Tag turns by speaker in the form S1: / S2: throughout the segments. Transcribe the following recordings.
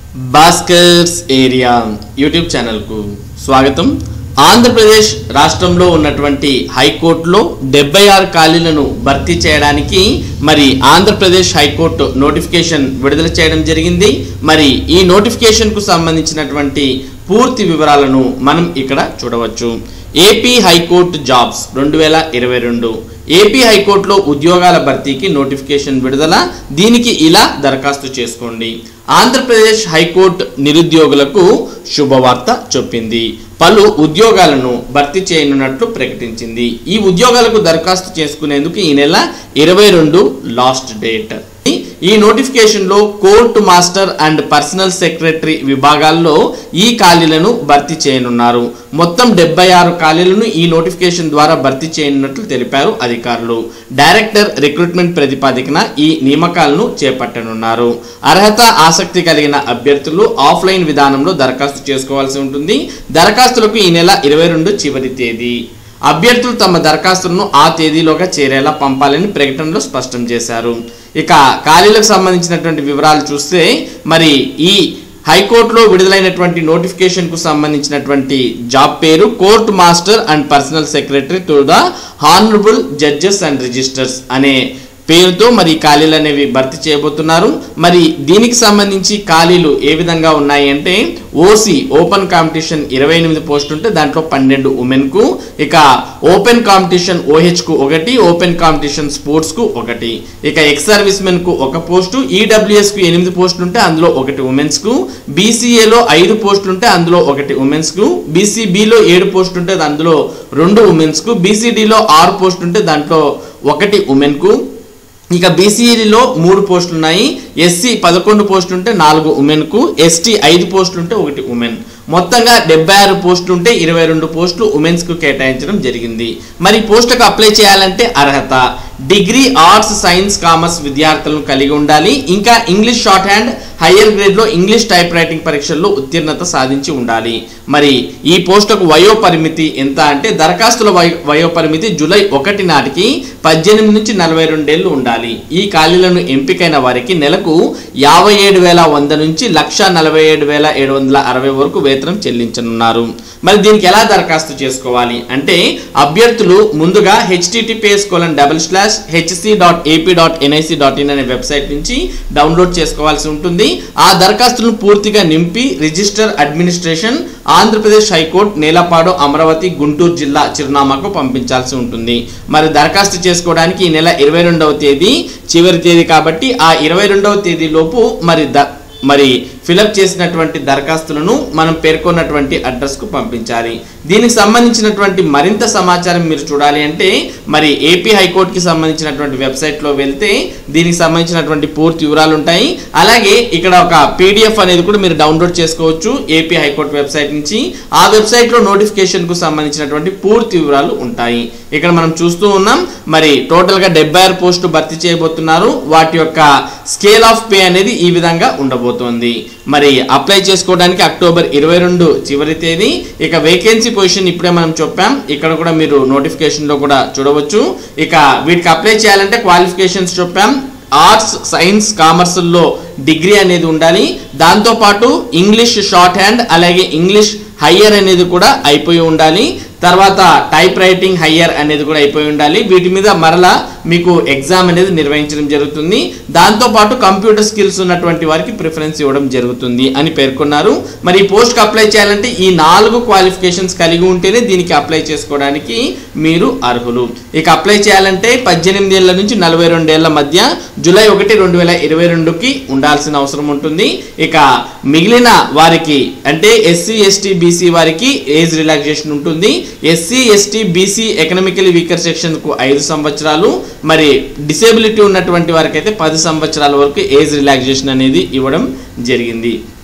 S1: Bhaskar's area YouTube ఛానల్కు స్వాగతం ఆంధ్రప్రదేశ్ రాష్ట్రంలో ఉన్నటువంటి హైకోర్టులో డెబ్బై ఆరు ఖాళీలను భర్తీ చేయడానికి మరి ఆంధ్రప్రదేశ్ హైకోర్టు నోటిఫికేషన్ విడుదల చేయడం జరిగింది మరి ఈ నోటిఫికేషన్కు సంబంధించినటువంటి పూర్తి వివరాలను మనం ఇక్కడ చూడవచ్చు ఏపీ హైకోర్టు జాబ్స్ రెండు వేల ఇరవై రెండు ఏపీ హైకోర్టులో ఉద్యోగాల భర్తీకి నోటిఫికేషన్ విడుదల దీనికి ఇలా దరఖాస్తు చేసుకోండి ఆంధ్రప్రదేశ్ హైకోర్టు నిరుద్యోగులకు శుభవార్త చెప్పింది పలు ఉద్యోగాలను భర్తీ చేయనున్నట్లు ప్రకటించింది ఈ ఉద్యోగాలకు దరఖాస్తు చేసుకునేందుకు ఈ నెల ఇరవై రెండు లాస్ట్ డేట్ ఈ నోటిఫికేషన్లో court master and personal secretary విభాగాల్లో ఈ ఖాళీలను భర్తీ చేయనున్నారు మొత్తం డెబ్బై ఆరు ఖాళీలను ఈ నోటిఫికేషన్ ద్వారా భర్తీ చేయనున్నట్లు తెలిపారు అధికారులు డైరెక్టర్ రిక్రూట్మెంట్ ప్రతిపాదికన ఈ నియామకాలను చేపట్టనున్నారు అర్హత ఆసక్తి కలిగిన అభ్యర్థులు ఆఫ్లైన్ విధానంలో దరఖాస్తు చేసుకోవాల్సి ఉంటుంది దరఖాస్తులకు ఈ నెల ఇరవై రెండు చివరి తేదీ అభ్యర్థులు తమ దరఖాస్తులను ఆ తేదీలోగా చేరేలా పంపాలని ప్రకటనలో స్పష్టం చేశారు ఇక ఖాళీలకు సంబంధించినటువంటి వివరాలు చూస్తే మరి ఈ హైకోర్టులో విడుదలైనటువంటి నోటిఫికేషన్కు సంబంధించినటువంటి జాబ్ పేరు court master and personal secretary to the honourable judges and registers అనే పేరుతో మరి ఈ ఖాళీలు అనేవి భర్తీ చేయబోతున్నారు మరి దీనికి సంబంధించి ఖాళీలు ఏ విధంగా ఉన్నాయి అంటే ఓసీ ఓపెన్ కాంపిటీషన్ ఇరవై ఎనిమిది పోస్టులు ఉంటే దాంట్లో పన్నెండు ఉమెన్కు ఇక ఓపెన్ కాంపిటీషన్ ఓహెచ్కు ఒకటి ఓపెన్ కాంపిటీషన్ స్పోర్ట్స్కు ఒకటి ఇక ఎక్స్ సర్వీస్మెన్కు ఒక పోస్టు ఈడబ్ల్యూఎస్కు ఎనిమిది పోస్టులు ఉంటే అందులో ఒకటి ఉమెన్స్కు బీసీఏలో ఐదు పోస్టులు ఉంటే అందులో ఒకటి ఉమెన్స్కు బీసీబీలో ఏడు పోస్టులు ఉంటే అందులో రెండు ఉమెన్స్కు బీసీడీలో ఆరు పోస్టులు ఉంటే దాంట్లో ఒకటి ఉమెన్కు ఇక బీసీఈలో మూడు పోస్టులు ఉన్నాయి ఎస్సీ పదకొండు పోస్టులు ఉంటే నాలుగు ఉమెన్కు ఎస్టీ ఐదు పోస్టులు ఉంటే ఒకటి ఉమెన్ మొత్తంగా డెబ్బై ఆరు పోస్టులు ఉంటే ఇరవై రెండు పోస్టులు ఉమెన్స్కు కేటాయించడం జరిగింది మరి పోస్టులకు అప్లై చేయాలంటే అర్హత డిగ్రీ ఆర్ట్స్ సైన్స్ కామర్స్ విద్యార్థులను కలిగి ఉండాలి ఇంకా ఇంగ్లీష్ షార్ట్ హ్యాండ్ హయ్యర్ గ్రేడ్లో ఇంగ్లీష్ టైప్ రైటింగ్ పరీక్షల్లో ఉత్తీర్ణత సాధించి ఉండాలి మరి ఈ పోస్టుకు వయో పరిమితి ఎంత అంటే దరఖాస్తుల వయో వయో పరిమితి జూలై ఒకటి నాటికి పద్దెనిమిది నుంచి నలభై రెండేళ్లు ఉండాలి ఈ ఖాళీలను ఎంపికైన వారికి నెలకు యాభై ఏడు వేల వంద నుంచి లక్ష నలభై ఏడు వేల ఏడు వందల అరవై వరకు వేతనం చెల్లించనున్నారు మరి దీనికి ఎలా దరఖాస్తు చేసుకోవాలి అంటే అభ్యర్థులు ముందుగా HTTPS colon double slash HC dot AP dot NIC dot in అనే వెబ్సైట్ నుంచి డౌన్లోడ్ చేసుకోవాల్సి ఉంటుంది ఆ దరఖాస్తులను పూర్తిగా నింపి register administration Andhra Pradesh high court Nelapadu Amaravati Guntur జిల్లా చిరునామాకు పంపించాల్సి ఉంటుంది మరి దరఖాస్తు చేసుకోవడానికి ఈ నెల ఇరవై రెండవ తేదీ చివరి తేదీ కాబట్టి ఆ ఇరవై రెండవ తేదీ లోపు మరి ద మరి ఫిలప్ చేసినటువంటి దరఖాస్తులను మనం పేర్కొన్నటువంటి అడ్రస్కు పంపించాలి దీనికి సంబంధించినటువంటి మరింత సమాచారం మీరు చూడాలి అంటే మరి ఏపీ హైకోర్టుకి సంబంధించినటువంటి వెబ్సైట్లో వెళ్తే దీనికి సంబంధించినటువంటి పూర్తి వివరాలు ఉంటాయి అలాగే ఇక్కడ ఒక పీడిఎఫ్ అనేది కూడా మీరు డౌన్లోడ్ చేసుకోవచ్చు ఏపీ హైకోర్టు వెబ్సైట్ నుంచి ఆ వెబ్సైట్లో నోటిఫికేషన్కు సంబంధించినటువంటి పూర్తి వివరాలు ఉంటాయి ఇక్కడ మనం చూస్తూ ఉన్నాం మరి టోటల్గా డెబ్బై ఆరు పోస్టు భర్తీ చేయబోతున్నారు వాటి యొక్క స్కేల్ ఆఫ్ పే అనేది ఈ విధంగా ఉండబోతోంది మరి అప్లై చేసుకోవడానికి అక్టోబర్ ఇరవై రెండు చివరి తేదీ ఇక వేకెన్సీ పొజిషన్ ఇప్పుడే మనం చెప్పాం ఇక్కడ కూడా మీరు నోటిఫికేషన్లో కూడా చూడవచ్చు ఇక వీటికి అప్లై చేయాలంటే క్వాలిఫికేషన్స్ చెప్పాం ఆర్ట్స్ సైన్స్ కామర్స్లో డిగ్రీ అనేది ఉండాలి దాంతోపాటు ఇంగ్లీష్ షార్ట్ హ్యాండ్ అలాగే ఇంగ్లీష్ హయ్యర్ అనేది కూడా అయిపోయి ఉండాలి తర్వాత టైప్ రైటింగ్ హయ్యర్ అనేది కూడా అయిపోయి ఉండాలి వీటి మీద మరలా మీకు ఎగ్జామ్ అనేది నిర్వహించడం జరుగుతుంది దాంతోపాటు కంప్యూటర్ స్కిల్స్ ఉన్నటువంటి వారికి ప్రిఫరెన్స్ ఇవ్వడం జరుగుతుంది అని పేర్కొన్నారు మరి ఈ పోస్ట్కి అప్లై చేయాలంటే ఈ నాలుగు క్వాలిఫికేషన్స్ కలిగి ఉంటేనే దీనికి అప్లై చేసుకోవడానికి మీరు అర్హులు ఇక అప్లై చేయాలంటే పద్దెనిమిది ఏళ్ళ నుంచి నలభై రెండేళ్ల మధ్య జూలై ఒకటి రెండు వేల ఇరవై రెండుకి ఉండాల్సిన అవసరం ఉంటుంది ఇక మిగిలిన వారికి అంటే ఎస్సీ ఎస్టీ బీసీ వారికి ఏజ్ రిలాక్సేషన్ ఉంటుంది SC ST BC economically weaker సెక్షన్కు ఐదు సంవత్సరాలు మరి డిసేబిలిటీ ఉన్నటువంటి వారికి అయితే పది సంవత్సరాల వరకు ఏజ్ రిలాక్సేషన్ అనేది ఇవ్వడం జరిగింది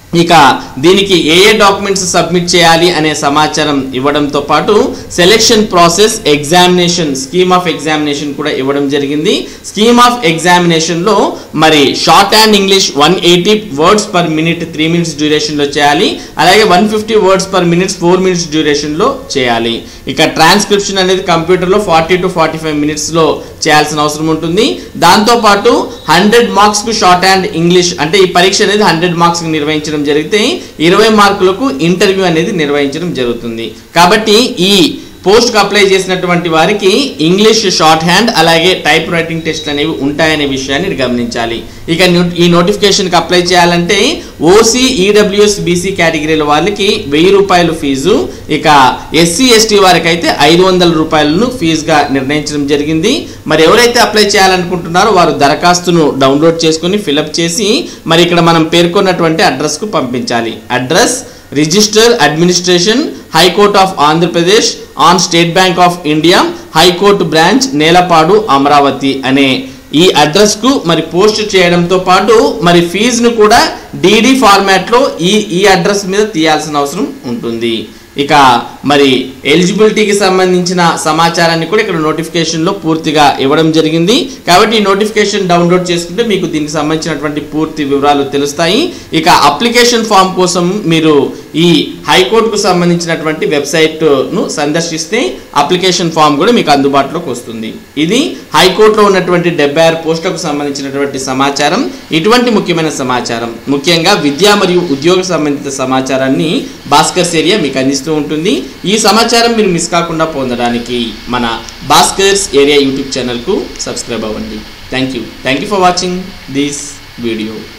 S1: ఇక దీనికి ఏ ఏ డాక్యుమెంట్స్ సబ్మిట్ చేయాలి అనే సమాచారం ఇవ్వడంతో పాటు selection process examination scheme of examination కూడా ఇవ్వడం జరిగింది స్కీమ్ ఆఫ్ ఎగ్జామినేషన్లో మరి short and English one eighty words per minute three minutes డ్యూరేషన్లో చేయాలి అలాగే one fifty words per minutes four minutes డ్యూరేషన్లో చేయాలి ఇక ట్రాన్స్క్రిప్షన్ అనేది కంప్యూటర్లో ఫార్టీ టు ఫార్టీ ఫైవ్ మినిట్స్లో చేయాల్సిన అవసరం ఉంటుంది దాంతోపాటు హండ్రెడ్ మార్క్స్కు షార్ట్ హ్యాండ్ ఇంగ్లీష్ అంటే ఈ పరీక్ష అనేది హండ్రెడ్ మార్క్స్కి నిర్వహించడం జరిగితే ఇరవై మార్కులకు ఇంటర్వ్యూ అనేది నిర్వహించడం జరుగుతుంది కాబట్టి ఈ పోస్ట్కి అప్లై చేసినటువంటి వారికి ఇంగ్లీష్ షార్ట్ హ్యాండ్ అలాగే టైప్ రైటింగ్ టెస్ట్ అనేవి ఉంటాయనే విషయాన్ని గమనించాలి ఇక నోట్- ఈ నోటిఫికేషన్కి అప్లై చేయాలంటే ఓసీ ఈడబ్ల్యూఎస్ బీసీ కేటగిరీల వాళ్ళకి వెయ్యి రూపాయలు ఫీజు ఇక ఎస్సీ ఎస్టీ వారికి అయితే ఐదు వందల రూపాయలను ఫీజుగా నిర్ణయించడం జరిగింది మరి ఎవరైతే అప్లై చేయాలనుకుంటున్నారో వారు దరఖాస్తును డౌన్లోడ్ చేసుకొని ఫిలప్ చేసి మరి ఇక్కడ మనం పేర్కొన్నటువంటి అడ్రస్కు పంపించాలి address register administration high court of Andhra Pradesh on State Bank of India high court branch Nelapadu Amaravati అనే ఈ అడ్రస్కు మరి పోస్ట్ చేయడంతో పాటు మరి ఫీజును కూడా డీడీ ఫార్మాట్లో ఈ ఈ అడ్రస్ మీద తీయాల్సిన అవసరం ఉంటుంది ఇక మరి ఎలిజిబిలిటీకి సంబంధించిన సమాచారాన్ని కూడా ఇక్కడ నోటిఫికేషన్లో పూర్తిగా ఇవ్వడం జరిగింది కాబట్టి ఈ నోటిఫికేషన్ డౌన్లోడ్ చేసుకుంటే మీకు దీనికి సంబంధించినటువంటి పూర్తి వివరాలు తెలుస్తాయి ఇక అప్లికేషన్ ఫామ్ కోసం మీరు ఈ హైకోర్టుకు సంబంధించినటువంటి వెబ్సైట్ను సందర్శిస్తే అప్లికేషన్ ఫామ్ కూడా మీకు అందుబాటులోకి వస్తుంది ఇది హైకోర్టులో ఉన్నటువంటి డెబ్బై ఆరు పోస్టులకు సంబంధించినటువంటి సమాచారం ఇటువంటి ముఖ్యమైన సమాచారం ముఖ్యంగా విద్యా మరియు ఉద్యోగ సంబంధిత సమాచారాన్ని భాస్కర్స్ ఏరియా మీకు అందిస్తూ ఉంటుంది ఈ సమాచారం మీరు మిస్ కాకుండా పొందడానికి మన భాస్కర్స్ ఏరియా యూట్యూబ్ ఛానల్కు సబ్స్క్రైబ్ అవ్వండి thank you thank you for watching this video